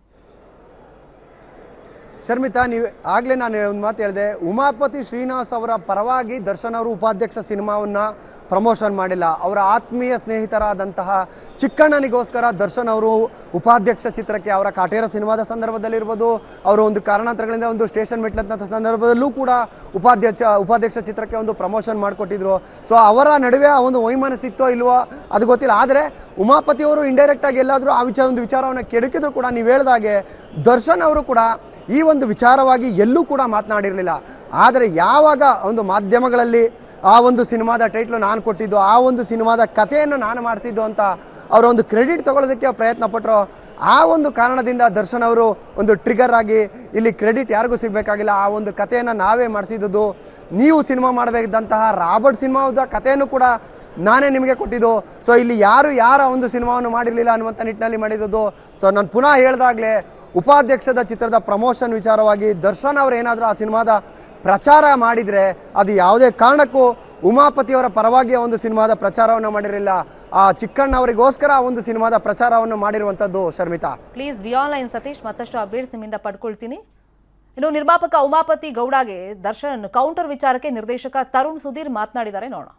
Speaker 5: ಶರ್ಮಿತಾ ನೀವು ಆಗ್ಲೇ ನಾನು ಒಂದು ಮಾತು ಹೇಳಿದೆ ಉಮಾಪತಿ ಶ್ರೀನಿವಾಸ್ ಅವರ ಪರವಾಗಿ ದರ್ಶನ್ ಅವರು ಉಪಾಧ್ಯಕ್ಷ ಸಿನಿಮಾವನ್ನ ಪ್ರಮೋಷನ್ ಮಾಡಿಲ್ಲ ಅವರ ಆತ್ಮೀಯ ಸ್ನೇಹಿತರಾದಂತಹ ಚಿಕ್ಕಣ್ಣನಿಗೋಸ್ಕರ ದರ್ಶನ್ ಅವರು ಉಪಾಧ್ಯಕ್ಷ ಚಿತ್ರಕ್ಕೆ ಅವರ ಕಾಟೇರ ಸಿನಿಮಾದ ಸಂದರ್ಭದಲ್ಲಿರ್ಬೋದು ಅವರು ಒಂದು ಕಾರಣಾಂತರಗಳಿಂದ ಒಂದು ಸ್ಟೇಷನ್ ಮೆಟ್ಲಂತ ಸಂದರ್ಭದಲ್ಲೂ ಕೂಡ ಉಪಾಧ್ಯಕ್ಷ ಉಪಾಧ್ಯಕ್ಷ ಚಿತ್ರಕ್ಕೆ ಒಂದು ಪ್ರಮೋಷನ್ ಮಾಡಿಕೊಟ್ಟಿದ್ರು ಸೊ ಅವರ ನಡುವೆ ಆ ಒಂದು ವೈಮನಸ್ಸಿತ್ತೋ ಇಲ್ವೋ ಅದು ಗೊತ್ತಿಲ್ಲ ಆದರೆ ಉಮಾಪತಿ ಅವರು ಇಂಡೈರೆಕ್ಟ್ ಆಗಿ ಎಲ್ಲಾದರೂ ಆ ವಿಚಾರ ಒಂದು ವಿಚಾರವನ್ನು ಕೆಡಕಿದ್ರು ಕೂಡ ನೀವು ಹೇಳ್ದಾಗೆ ದರ್ಶನ್ ಅವರು ಕೂಡ ಈ ಒಂದು ವಿಚಾರವಾಗಿ ಎಲ್ಲೂ ಕೂಡ ಮಾತನಾಡಿರಲಿಲ್ಲ ಆದರೆ ಯಾವಾಗ ಒಂದು ಮಾಧ್ಯಮಗಳಲ್ಲಿ ಆ ಒಂದು ಸಿನಿಮಾದ ಟೈಟ್ಲು ನಾನು ಕೊಟ್ಟಿದ್ದು ಆ ಒಂದು ಸಿನಿಮಾದ ಕಥೆಯನ್ನು ನಾನು ಮಾಡ್ತಿದ್ದು ಅಂತ ಅವರ ಒಂದು ಕ್ರೆಡಿಟ್ ತಗೊಳ್ಳೋದಕ್ಕೆ ಪ್ರಯತ್ನ ಪಟ್ಟರು ಆ ಒಂದು ಕಾರಣದಿಂದ ದರ್ಶನ್ ಅವರು ಒಂದು ಟ್ರಿಗರ್ ಆಗಿ ಇಲ್ಲಿ ಕ್ರೆಡಿಟ್ ಯಾರಿಗೂ ಸಿಗಬೇಕಾಗಿಲ್ಲ ಆ ಒಂದು ಕಥೆಯನ್ನು ನಾವೇ ಮಾಡಿಸಿದ್ದು ನೀವು ಸಿನಿಮಾ ಮಾಡಬೇಕಿದ್ದಂತಹ ರಾಬರ್ಟ್ ಸಿನಿಮಾದ ಕಥೆಯನ್ನು ಕೂಡ ನಾನೇ ನಿಮಗೆ ಕೊಟ್ಟಿದ್ದು ಸೊ ಇಲ್ಲಿ ಯಾರು ಯಾರ ಒಂದು ಸಿನಿಮಾವನ್ನು ಮಾಡಿರಲಿಲ್ಲ ಅನ್ನುವಂಥ ನಿಟ್ಟಿನಲ್ಲಿ ಮಾಡಿದ್ದು ಸೊ ನಾನು ಪುನಃ ಹೇಳ್ದಾಗ್ಲೇ ಉಪಾಧ್ಯಕ್ಷದ ಚಿತ್ರದ ಪ್ರಮೋಷನ್ ವಿಚಾರವಾಗಿ ದರ್ಶನ್ ಅವರು ಏನಾದರೂ ಆ ಸಿನಿಮಾದ ಪ್ರಚಾರ ಮಾಡಿದ್ರೆ ಅದು ಯಾವುದೇ ಕಾರಣಕ್ಕೂ ಉಮಾಪತಿಯವರ ಪರವಾಗಿ ಆ ಒಂದು ಸಿನಿಮಾದ ಪ್ರಚಾರವನ್ನು ಮಾಡಿರಲಿಲ್ಲ ಆ ಚಿಕ್ಕಣ್ಣ ಅವರಿಗೋಸ್ಕರ ಆ ಒಂದು ಸಿನಿಮಾದ ಪ್ರಚಾರವನ್ನು ಮಾಡಿರುವಂಥದ್ದು Sharmitha
Speaker 1: please be online Satish ಮತ್ತಷ್ಟು ಅಪ್ಡೇಟ್ಸ್ ನಿಮ್ಮಿಂದ ಪಡ್ಕೊಳ್ತೀನಿ ಇನ್ನು ನಿರ್ಮಾಪಕ ಉಮಾಪತಿ ಗೌಡಗೆ ದರ್ಶನ್ ಕೌಂಟರ್ ವಿಚಾರಕ್ಕೆ ನಿರ್ದೇಶಕ ತರುಣ್ ಸುಧೀರ್ ಮಾತನಾಡಿದ್ದಾರೆ ನೋಡೋಣ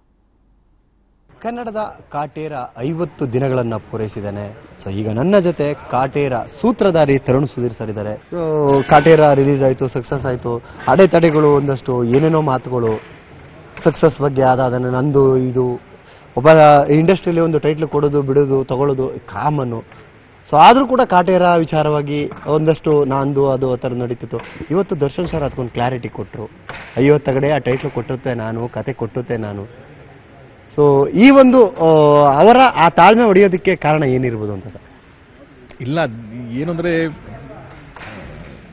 Speaker 5: ಕನ್ನಡದ ಕಾಟೇರ ಐವತ್ತು ದಿನಗಳನ್ನ ಪೂರೈಸಿದ್ದಾನೆ ಸೊ ಈಗ ನನ್ನ ಜೊತೆ ಕಾಟೇರ ಸೂತ್ರಧಾರಿ ತರುಣ್ ಸುಧೀರ್ ಸರ್ ಇದ್ದಾರೆ So, ಕಾಟೇರ ರಿಲೀಸ್ ಆಯಿತು ಸಕ್ಸಸ್ ಆಯಿತು ಅಡೆತಡೆಗಳು ಒಂದಷ್ಟು ಏನೇನೋ ಮಾತುಗಳು ಸಕ್ಸಸ್ ಬಗ್ಗೆ ಅದಾದ ನಂದು ಇದು ಒಬ್ಬ ಇಂಡಸ್ಟ್ರಿಯಲ್ಲಿ ಒಂದು ಟೈಟ್ಲ್ ಕೊಡೋದು ಬಿಡೋದು ತಗೊಳ್ಳೋದು ಕಾಮನ್ನು ಸೊ ಆದರೂ ಕೂಡ ಕಾಟೇರ ವಿಚಾರವಾಗಿ ಒಂದಷ್ಟು ನಂದು ಅದು ಆ ಥರ ನಡೀತಿತ್ತು ಇವತ್ತು ದರ್ಶನ್ ಸರ್ ಅದಕ್ಕೊಂದು ಕ್ಲಾರಿಟಿ ಕೊಟ್ಟರು ಐವತ್ತಗಡೆ ಆ ಟೈಟ್ಲ್ ಕೊಟ್ಟುತ್ತೆ ನಾನು ಕತೆ ಕೊಟ್ಟುತ್ತೆ ನಾನು ಸೊ ಈ ಒಂದು ಆ, ಅವರ ಆ ತಾಳ್ಮೆ ಹೊಡೆಯೋದಕ್ಕೆ ಕಾರಣ ಏನಿರ್ಬೋದು ಅಂತ ಸರ್
Speaker 4: ಇಲ್ಲ ಏನು ಅಂದರೆ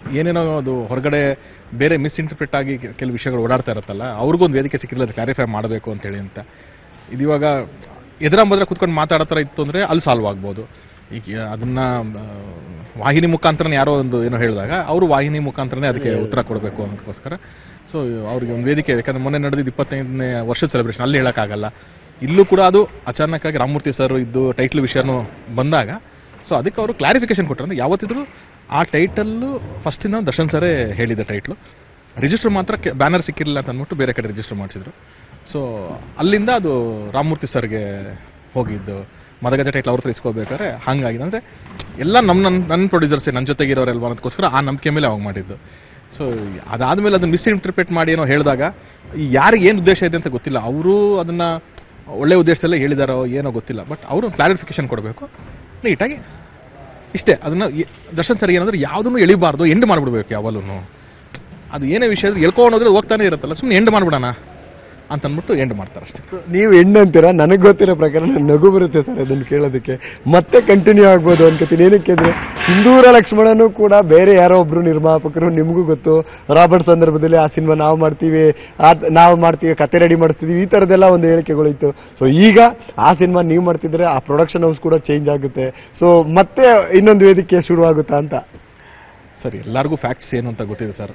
Speaker 6: ಏನೇನೋ ಅದು ಹೊರಗಡೆ ಬೇರೆ ಮಿಸ್ಇಂಟರ್ಪ್ರಿಟ್ ಆಗಿ ಕೆ- ಕೆಲವು ವಿಷಯಗಳು ಓಡಾಡ್ತಾ ಇರುತ್ತಲ್ಲ ಅವ್ರಿಗೊಂದು ವೇದಿಕೆ ಸಿಕ್ಕಿಲ್ಲ ಅದು ಕ್ಲಾರಿಫೈ ಮಾಡಬೇಕು ಅಂತೇಳಿ ಅಂತ ಇದು ಇವಾಗ ಎದುರ ಬದ್ರ ಕುತ್ಕೊಂಡು ಮಾತಾಡೋ ಥರ ಇತ್ತು ಅಂದರೆ ಅಲ್ಲಿ ಸಾಲ್ವ್ ಆಗ್ಬೋದು ಈಗ ಅದನ್ನ ಆ, ವಾಹಿನಿ ಮುಖಾಂತರನೇ ಯಾರೋ ಒಂದು ಏನೋ ಹೇಳಿದಾಗ ಅವರು ವಾಹಿನಿ ಮುಖಾಂತರನೇ ಅದಕ್ಕೆ ಉತ್ತರ ಕೊಡಬೇಕು ಅನ್ನೋದಕ್ಕೋಸ್ಕರ ಸೊ ಅವ್ರಿಗೆ ಒಂದು ವೇದಿಕೆ ಯಾಕಂದ್ರೆ ಮೊನ್ನೆ ನಡೆದಿದ್ದು ಇಪ್ಪತ್ತೈದನೇ ವರ್ಷದ ಸೆಲೆಬ್ರೇಷನ್ ಅಲ್ಲಿ ಹೇಳೋಕ್ಕಾಗಲ್ಲ ಇಲ್ಲೂ ಕೂಡ ಅದು ಅಚಾನಕ್ ಆಗಿ ರಾಮಮೂರ್ತಿ ಸರ್ ಇದ್ದು ಟೈಟ್ಲ್ ವಿಷಯನೂ ಬಂದಾಗ ಸೊ ಅದಕ್ಕೆ ಅವರು ಕ್ಲಾರಿಫಿಕೇಶನ್ ಕೊಟ್ಟರು ಅಂದ್ರೆ ಯಾವತ್ತಿದ್ರು ಆ ಟೈಟಲ್ಲು ಫಸ್ಟಿನ ದರ್ಶನ್ ಸರೇ ಹೇಳಿದ ಟೈಟ್ಲು ರಿಜಿಸ್ಟರ್ ಮಾತ್ರ ಬ್ಯಾನರ್ ಸಿಕ್ಕಿರಲಿಲ್ಲ ಅಂತ ಅಂದ್ಬಿಟ್ಟು ಬೇರೆ ಕಡೆ ರಿಜಿಸ್ಟರ್ ಮಾಡಿಸಿದ್ರು ಸೊ ಅಲ್ಲಿಂದ ಅದು ರಾಮಮೂರ್ತಿ ಸರ್ಗೆ ಹೋಗಿದ್ದು ಮದಗಜ ಟೈಟ್ಲ್ ಅವ್ರ ಹತ್ರ ಇಸ್ಕೋಬೇಕಾದ್ರೆ ಹಂಗಾಗಿದೆ ಅಂದ್ರೆ ಎಲ್ಲ ನಮ್ಮ ನನ್ನ ನನ್ನ ಪ್ರೊಡ್ಯೂಸರ್ಸೇ ನನ್ನ ಜೊತೆಗಿರೋರೆಲ್ವಾ ಅನ್ನೋದಕ್ಕೋಸ್ಕರ ಆ ನಂಬಿಕೆ ಮೇಲೆ ಅವಾಗ ಮಾಡಿದ್ದು ಸೊ ಅದಾದ್ಮೇಲೆ ಅದನ್ನ ಮಿಸ್ಇಂಟರ್ಪ್ರಿಟ್ ಮಾಡಿ ಏನೋ ಹೇಳಿದಾಗ ಯಾರಿಗೆ ಏನು ಉದ್ದೇಶ ಇದೆ ಅಂತ ಗೊತ್ತಿಲ್ಲ ಅವರು ಅದನ್ನ ಒಳ್ಳೆ ಉದ್ದೇಶದಲ್ಲೇ ಹೇಳಿದಾರೋ ಏನೋ ಗೊತ್ತಿಲ್ಲ ಬಟ್ ಅವರು ಕ್ಲಾರಿಫಿಕೇಶನ್ ಕೊಡಬೇಕು ನೀಟಾಗಿ ಇಷ್ಟೇ ಅದನ್ನ ಎ- ದರ್ಶನ್ ಸರ್ ಏನಂದ್ರೆ ಯಾವುದನ್ನು ಎಳಿಬಾರ್ದು ಎಂಡ್ ಮಾಡ್ಬಿಡ್ಬೇಕು ಯಾವಲ್ಲೂ ಅದು ಏನೇ ವಿಷಯ ಎಳ್ಕೊಂಡು ಹೋದ್ರೆ ಹೋಗ್ತಾನೆ ಇರುತ್ತಲ್ಲ ಸುಮ್ಮನೆ ಎಂಡ್ ಮಾಡ್ಬಿಡೋಣ ಅಂತ ಅಂದ್ಬಿಟ್ಟು ಎಂಡ್ ಮಾಡ್ತಾರೆ ಅಷ್ಟೇ
Speaker 5: ನೀವು ಹೆಣ್ಣು ಅಂತೀರಾ ನನಗೆ ಗೊತ್ತಿರೋ ಪ್ರಕಾರ ನಂಗೆ ನಗು ಬರುತ್ತೆ ಸರ್ ಅದನ್ನು ಕೇಳೋದಕ್ಕೆ ಮತ್ತೆ ಕಂಟಿನ್ಯೂ ಆಗ್ಬೋದು ಅನ್ಕೋತೀನಿ ಏನಕ್ಕೆ ಅಂದ್ರೆ ಸಿಂಧೂರ ಲಕ್ಷ್ಮಣನು ಕೂಡ ಬೇರೆ ಯಾರೋ ಒಬ್ರು ನಿರ್ಮಾಪಕರು ನಿಮಗೂ ಗೊತ್ತು ರಾಬರ್ಟ್ ಸಂದರ್ಭದಲ್ಲಿ ಆ ಸಿನಿಮಾ ನಾವು ಮಾಡ್ತೀವಿ ಆ- ನಾವು ಮಾಡ್ತೀವಿ ಕತೆ ರೆಡಿ ಮಾಡ್ತೀವಿ ಈ ಥರದ್ದೆಲ್ಲ ಒಂದು ಹೇಳಿಕೆಗಳಿತ್ತು ಸೊ ಈಗ ಆ ಸಿನಿಮಾ ನೀವು ಮಾಡ್ತಿದ್ರೆ ಆ ಪ್ರೊಡಕ್ಷನ್ ಹೌಸ್ ಕೂಡ ಚೇಂಜ್ ಆಗುತ್ತೆ ಸೊ ಮತ್ತೆ ಇನ್ನೊಂದು ವೇದಿಕೆ ಶುರುವಾಗುತ್ತಾ ಅಂತ
Speaker 6: ಸರ್ ಎಲ್ಲರಿಗೂ ಫ್ಯಾಕ್ಟ್ಸ್ ಏನು ಅಂತ ಗೊತ್ತಿದೆ ಸರ್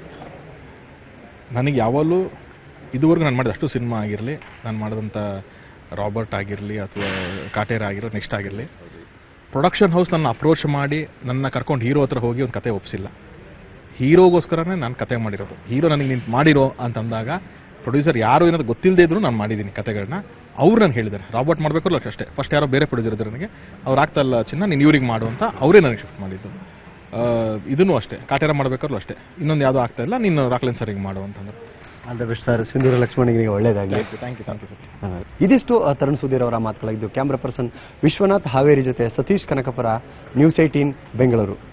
Speaker 6: ನನಗೆ ಯಾವಾಗಲೂ ಇದುವರೆಗೂ ನಾನು ಮಾಡಿದ ಅಷ್ಟು ಸಿನಿಮಾ ಆಗಿರಲಿ ನಾನು ಮಾಡಿದಂಥ ರಾಬರ್ಟ್ ಆಗಿರಲಿ ಅಥವಾ ಕಾಟೇರ ಆಗಿರೋ ನೆಕ್ಸ್ಟ್ ಆಗಿರಲಿ ಪ್ರೊಡಕ್ಷನ್ ಹೌಸ್ ನನ್ನ ಅಪ್ರೋಚ್ ಮಾಡಿ ನನ್ನ ಕರ್ಕೊಂಡು ಹೀರೋ ಹತ್ರ ಹೋಗಿ ಒಂದು ಕತೆ ಒಪ್ಸಿಲ್ಲ ಹೀರೋಗೋಸ್ಕರನೇ ನಾನು ಕತೆ ಮಾಡಿರೋದು ಹೀರೋ ನನಗೆ ನೀನು ಮಾಡಿರೋ ಅಂತಂದಾಗ ಪ್ರೊಡ್ಯೂಸರ್ ಯಾರು ಏನಾದ್ರು ಗೊತ್ತಿಲ್ಲದೆ ಇದ್ರು ನಾನು ಮಾಡಿದ್ದೀನಿ ಕತೆಗಳನ್ನ ಅವ್ರು ನಾನು ಹೇಳಿದ್ದಾರೆ ರಾಬರ್ಟ್ ಮಾಡಬೇಕು ಅಷ್ಟೇ ಫಸ್ಟ್ ಯಾರೋ ಬೇರೆ ಪ್ರೊಡ್ಯೂಸರ್ ಇದ್ದಾರೆ ನನಗೆ ಅವ್ರು ಆಗ್ತಾ ಇಲ್ಲ ಚಿನ್ನ ನೀನು ಇವ್ರಿಗೆ ಮಾಡು ಅಂತ ಅವರೇ ನನಗೆ ಶಿಫ್ಟ್ ಮಾಡಿದ್ದು ಆ, ಇದನ್ನೂ ಅಷ್ಟೇ ಕಾಟೇರ ಮಾಡಬೇಕಾದ್ರೂ ಅಷ್ಟೇ ಇನ್ನೊಂದು ಯಾವುದೂ ಆಗ್ತಾ ಇಲ್ಲ ನೀನು ರಾಕ್ಲೆನ್ ಸರಿಗೆ ಮಾಡು ಅಂತಂದ್ರೆ
Speaker 5: all the best sir Sindhoora ಲಕ್ಷ್ಮಣಿಗೆ ಒಳ್ಳೇದಾಗಲಿ
Speaker 6: thank you thank you sir
Speaker 5: ಇದಿಷ್ಟು ಆ, ತರುಣ್ ಸುಧೀರ್ ಅವರ ಮಾತುಗಳಾಗಿದ್ದು ಕ್ಯಾಮ್ರಾ ಪರ್ಸನ್ ವಿಶ್ವನಾಥ್ ಹಾವೇರಿ ಜೊತೆ ಸತೀಶ್ ಕನಕಪುರ ನ್ಯೂಸ್ ಏಟೀನ್ ಬೆಂಗಳೂರು